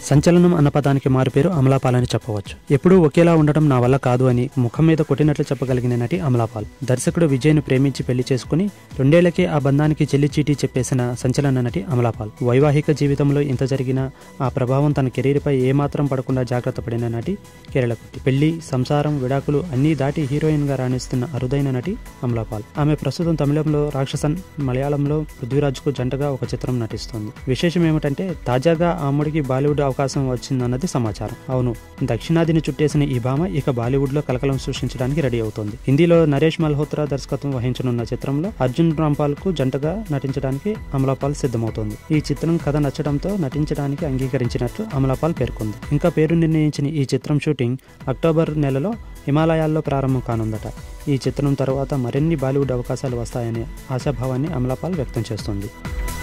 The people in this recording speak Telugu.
సంచలనం అన్న పదానికి మారుపేరు అమలాపాల్ అని చెప్పవచ్చు ఎప్పుడూ ఒకేలా ఉండడం నా వల్ల కాదు అని ముఖం మీద కొట్టినట్లు చెప్పగలిగిన నటి అమలాపాల్ దర్శకుడు విజయ్ను ప్రేమించి పెళ్లి చేసుకుని రెండేళ్లకే ఆ బంధానికి చెల్లి చీటీ చెప్పేసిన సంచలన నటి అమలాపాల్ వైవాహిక జీవితంలో ఇంత జరిగినా ఆ ప్రభావం తన కెరీర్పై ఏమాత్రం పడకుండా జాగ్రత్త పడిన నటి కేరళ కుట్టి పెళ్లి సంసారం విడాకులు అన్నీ దాటి హీరోయిన్ గా రాణిస్తున్న అరుదైన నటి అమలాపాల్ ఆమె ప్రస్తుతం తమిళంలో రాక్షసన్ మలయాళంలో పృథ్వీరాజ్కు జంటగా ఒక చిత్రం నటిస్తోంది విశేషం ఏమిటంటే తాజాగా ఆ అమ్ముడికి బాలీవుడ్ అవకాశం వచ్చిందన్నది సమాచారం అవును దక్షిణాదిని చుట్టేసిన ఈ భామ ఇక బాలీవుడ్ లో కలకలం సృష్టించడానికి రెడీ అవుతోంది హిందీలో నరేష్ మల్హోత్రా దర్శకత్వం వహించనున్న చిత్రంలో అర్జున్ రాంపాల్ కు జంటగా నటించడానికి అమలాపాల్ సిద్ధమవుతోంది ఈ చిత్రం కథ నచ్చడంతో నటించడానికి అంగీకరించినట్లు అమలాపాల్ పేర్కొంది ఇంకా పేరు నిర్ణయించిన ఈ చిత్రం షూటింగ్ అక్టోబర్ నెలలో హిమాలయాల్లో ప్రారంభం కానుందట ఈ చిత్రం తర్వాత మరిన్ని బాలీవుడ్ అవకాశాలు వస్తాయనే ఆశాభావాన్ని అమలాపాల్ వ్యక్తం చేస్తుంది